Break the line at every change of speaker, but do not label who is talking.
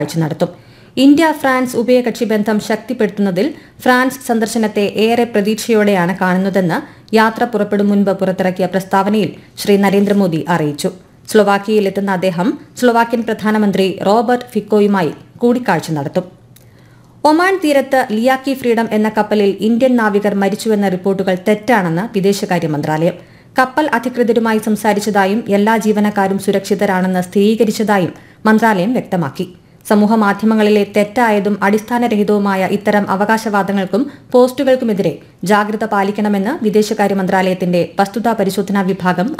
കൂടിക്കാഴ്ച നടത്തും India France ഉഭയകക്ഷി ബന്ധം ശക്തിപ്പെടുത്തുന്നതിൽ ഫ്രാൻസ് സന്ദർശനത്തെ ഏറെ പ്രതീക്ഷയോടെയാണ് കാണുന്നതെന്ന് യാത്ര പുറപ്പെടും മുൻപ് പുറത്തിറക്കിയ പ്രസ്താവനയിൽ ശ്രീ നരേന്ദ്രമോദി അറിയിച്ചു സ്ലൊവാക്കിയയിലെത്തുന്ന അദ്ദേഹം സ്ലൊവാക്യൻ പ്രധാനമന്ത്രി റോബർട്ട് ഫിക്കോയുമായി കൂടിക്കാഴ്ച നടത്തും ഒമാൻ തീരത്ത് ലിയാക്കി ഫ്രീഡം എന്ന കപ്പലിൽ ഇന്ത്യൻ നാവികർ മരിച്ചുവെന്ന റിപ്പോർട്ടുകൾ തെറ്റാണെന്ന് വിദേശകാര്യ മന്ത്രാലയം കപ്പൽ അധികൃതരുമായി സംസാരിച്ചതായും എല്ലാ ജീവനക്കാരും സുരക്ഷിതരാണെന്ന് സ്ഥിരീകരിച്ചതായും മന്ത്രാലയം വ്യക്തമാക്കി സമൂഹമാധ്യമങ്ങളിലെ തെറ്റായതും അടിസ്ഥാനരഹിതവുമായ ഇത്തരം അവകാശവാദങ്ങൾക്കും പോസ്റ്റുകൾക്കുമെതിരെ ജാഗ്രത പാലിക്കണമെന്ന് വിദേശകാര്യ മന്ത്രാലയത്തിന്റെ വസ്തുതാ പരിശോധനാ വിഭാഗം